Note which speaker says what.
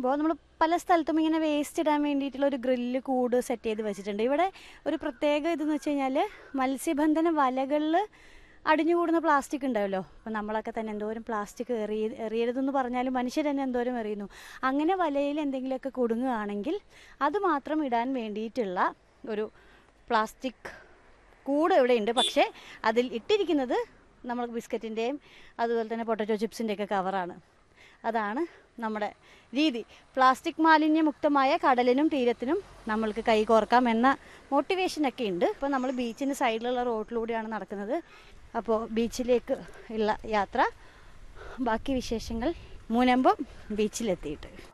Speaker 1: പോകുമ്പോൾ നമ്മൾ പല സ്ഥലത്തും ഇങ്ങനെ വേസ്റ്റ് ഇടാൻ വേണ്ടിയിട്ടുള്ള ഒരു ഗ്രില്ല് കൂട് സെറ്റ് ചെയ്ത് വെച്ചിട്ടുണ്ട് ഇവിടെ ഒരു പ്രത്യേക ഇതെന്ന് വെച്ച് കഴിഞ്ഞാൽ മത്സ്യബന്ധന വലകളിൽ അടിഞ്ഞുകൂടുന്ന പ്ലാസ്റ്റിക് ഉണ്ടാവല്ലോ അപ്പോൾ നമ്മളൊക്കെ തന്നെ എന്തോരം പ്ലാസ്റ്റിക് എറി എറിയരുതെന്ന് പറഞ്ഞാലും മനുഷ്യർ തന്നെ എന്തോരം എറിയുന്നു അങ്ങനെ വലയിൽ എന്തെങ്കിലുമൊക്കെ കുടുങ്ങുകയാണെങ്കിൽ അത് മാത്രം ഇടാൻ വേണ്ടിയിട്ടുള്ള ഒരു പ്ലാസ്റ്റിക് കൂട് ഇവിടെ ഉണ്ട് പക്ഷേ അതിൽ ഇട്ടിരിക്കുന്നത് നമ്മൾ ബിസ്ക്കറ്റിൻ്റെയും അതുപോലെ തന്നെ പൊട്ടറ്റോ ചിപ്സിൻ്റെയൊക്കെ കവറാണ് അതാണ് നമ്മുടെ രീതി പ്ലാസ്റ്റിക് മാലിന്യമുക്തമായ കടലിനും തീരത്തിനും നമ്മൾക്ക് കൈ കോർക്കാം എന്ന മോട്ടിവേഷനൊക്കെ ഉണ്ട് ഇപ്പോൾ നമ്മൾ ബീച്ചിന് സൈഡിലുള്ള റോഡിലൂടെയാണ് നടക്കുന്നത് അപ്പോൾ ബീച്ചിലേക്ക് ഉള്ള യാത്ര ബാക്കി വിശേഷങ്ങൾ മുനമ്പം ബീച്ചിലെത്തിയിട്ട്